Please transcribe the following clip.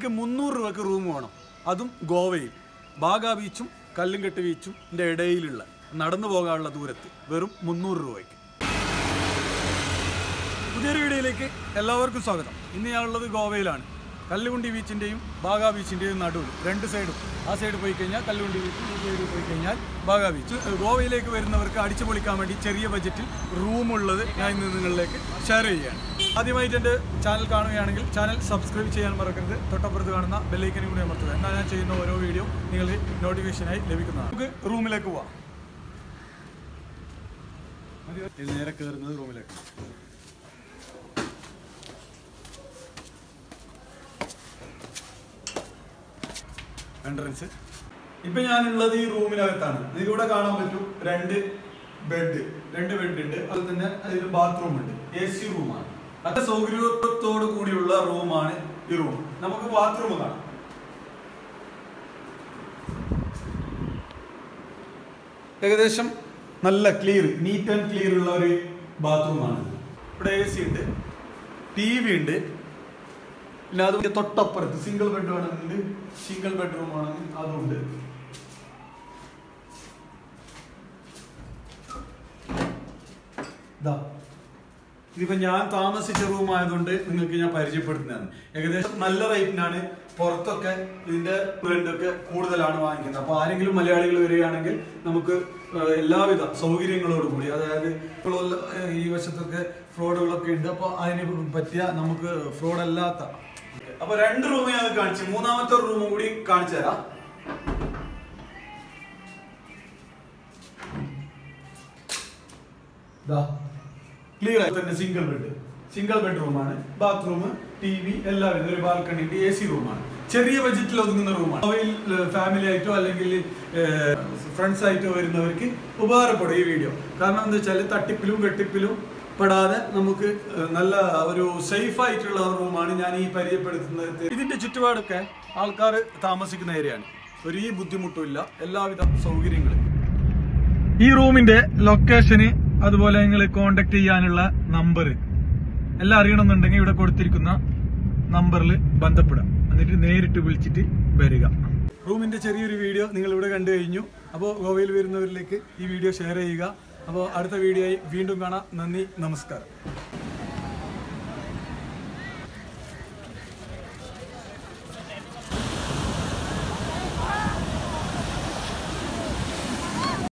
നിങ്ങൾക്ക് മുന്നൂറ് രൂപയ്ക്ക് റൂം വേണം അതും ഗോവയിൽ ബാഗ ബീച്ചും കല്ലുംകെട്ട് ബീച്ചും ഇടയിലുള്ള നടന്നു പോകാനുള്ള ദൂരത്ത് വെറും മുന്നൂറ് രൂപയ്ക്ക് പുതിയൊരു വീഡിയോയിലേക്ക് എല്ലാവർക്കും സ്വാഗതം ഇന്ന് ഞാനുള്ളത് ഗോവയിലാണ് കല്ലുകുണ്ടി ബീച്ചിൻ്റെയും ബാഗ ബീച്ചിൻ്റെയും നടുവിൽ രണ്ട് സൈഡും ആ സൈഡ് പോയി കഴിഞ്ഞാൽ കല്ലുകുണ്ടി ബീച്ച് ഈ സൈഡ് പോയി കഴിഞ്ഞാൽ ബാഗ ബീച്ച് ഗോവയിലേക്ക് വരുന്നവർക്ക് അടിച്ചു പൊളിക്കാൻ വേണ്ടി ചെറിയ ബജറ്റിൽ റൂമുള്ളത് ഞാൻ ഇന്ന് നിങ്ങളിലേക്ക് ഷെയർ ചെയ്യുകയാണ് ആദ്യമായിട്ട് എൻ്റെ ചാനൽ കാണുകയാണെങ്കിൽ ചാനൽ സബ്സ്ക്രൈബ് ചെയ്യാൻ മറക്കരുത് തൊട്ടപ്പുറത്ത് കാണുന്ന ബെല്ലൈക്കനും കൂടി അമർത്തുക എന്നാൽ ഞാൻ ചെയ്യുന്ന ഓരോ വീഡിയോ നിങ്ങൾക്ക് നോട്ടിഫിക്കേഷനായി ലഭിക്കുന്നതാണ് നമുക്ക് റൂമിലേക്ക് പോവാം ഇത് നേരെ കയറുന്നത് റൂമിലേക്ക് എൻട്രൻസ് ഇപ്പൊ ഞാനുള്ളത് ഈ റൂമിനകത്താണ് ഇതിലൂടെ കാണാൻ പറ്റും രണ്ട് ബെഡ് രണ്ട് ബെഡ് ഉണ്ട് അതുപോലെ തന്നെ അതിൽ ബാത്റൂം ഉണ്ട് എ സി റൂമാണ് നല്ല സൗകര്യത്തോടു കൂടിയുള്ള റൂമാണ് ഈ റൂം നമുക്ക് ബാത്റൂം കാണാം ഏകദേശം നല്ല ക്ലിയർ നീറ്റ് ആൻഡ് ക്ലിയർ ഉള്ള ഒരു ബാത്റൂമാണ് ഇവിടെ എ സി ഉണ്ട് ടി വി ഉണ്ട് പിന്നെ അത് തൊട്ടപ്പുറത്ത് സിംഗിൾ ബെഡ് വേണമെങ്കിൽ സിംഗിൾ ബെഡ്റൂം ആണെങ്കിൽ അതുണ്ട് ഇതാ ഇതിപ്പോ ഞാൻ താമസിച്ച റൂം ആയതുകൊണ്ട് നിങ്ങൾക്ക് ഞാൻ പരിചയപ്പെടുത്തുന്നതാണ് ഏകദേശം നല്ല റേറ്റിനാണ് പുറത്തൊക്കെ ഇതിന്റെ റെന്റൊക്കെ കൂടുതലാണ് വാങ്ങിക്കുന്നത് അപ്പൊ ആരെങ്കിലും മലയാളികൾ വരികയാണെങ്കിൽ നമുക്ക് ഏഹ്, എല്ലാവിധ സൗകര്യങ്ങളോട് കൂടി അതായത് ഇപ്പോൾ ഏഹ്, ഈ വശത്തൊക്കെ ഫ്രോഡുകളൊക്കെ ഉണ്ട് അപ്പൊ അതിന് പറ്റിയ നമുക്ക് ഫ്രോഡ് അല്ലാത്ത അപ്പൊ രണ്ട് റൂം ഞാൻ കാണിച്ചു മൂന്നാമത്തെ റൂമും കൂടി കാണിച്ചു തരാം ക്ലിയർ ആയി തന്നെ സിംഗിൾ ബെഡ് സിംഗിൾ ബെഡ്റൂമാണ് ബാത്റൂം ടി വി എല്ലാവിധ ഒരു ബാൽക്കണി ഉണ്ട് എ സി റൂമാണ് ചെറിയ ബജറ്റിൽ ഒതുങ്ങുന്ന റൂമാണ് അവയിൽ ഫാമിലി ആയിട്ടോ അല്ലെങ്കിൽ ഫ്രണ്ട്സ് ആയിട്ടോ വരുന്നവർക്ക് ഉപകാരപ്പെടും ഈ വീഡിയോ കാരണം എന്താ വെച്ചാൽ തട്ടിപ്പിലും വെട്ടിപ്പിലും പെടാതെ നമുക്ക് ഏഹ്, നല്ല ഒരു സേഫ് ആയിട്ടുള്ള റൂമാണ് ഞാൻ ഈ പരിചയപ്പെടുത്തുന്നത് ഇതിന്റെ ചുറ്റുപാടൊക്കെ ആൾക്കാർ താമസിക്കുന്ന ഏരിയയാണ് ഒരു ഈ ബുദ്ധിമുട്ടുമില്ല എല്ലാവിധ സൗകര്യങ്ങളും ഈ റൂമിന്റെ ലൊക്കേഷന് അതുപോലെ നിങ്ങൾ കോണ്ടാക്ട് ചെയ്യാനുള്ള നമ്പർ എല്ലാം അറിയണമെന്നുണ്ടെങ്കിൽ ഇവിടെ കൊടുത്തിരിക്കുന്ന നമ്പറിൽ ബന്ധപ്പെടാം എന്നിട്ട് നേരിട്ട് വിളിച്ചിട്ട് വരിക റൂമിന്റെ ചെറിയൊരു വീഡിയോ നിങ്ങൾ ഇവിടെ കണ്ടു കഴിഞ്ഞു അപ്പോൾ ഗോവയിൽ വരുന്നവരിലേക്ക് ഈ വീഡിയോ ഷെയർ ചെയ്യുക അപ്പോൾ അടുത്ത വീഡിയോ ആയി വീണ്ടും കാണാം നന്ദി നമസ്കാരം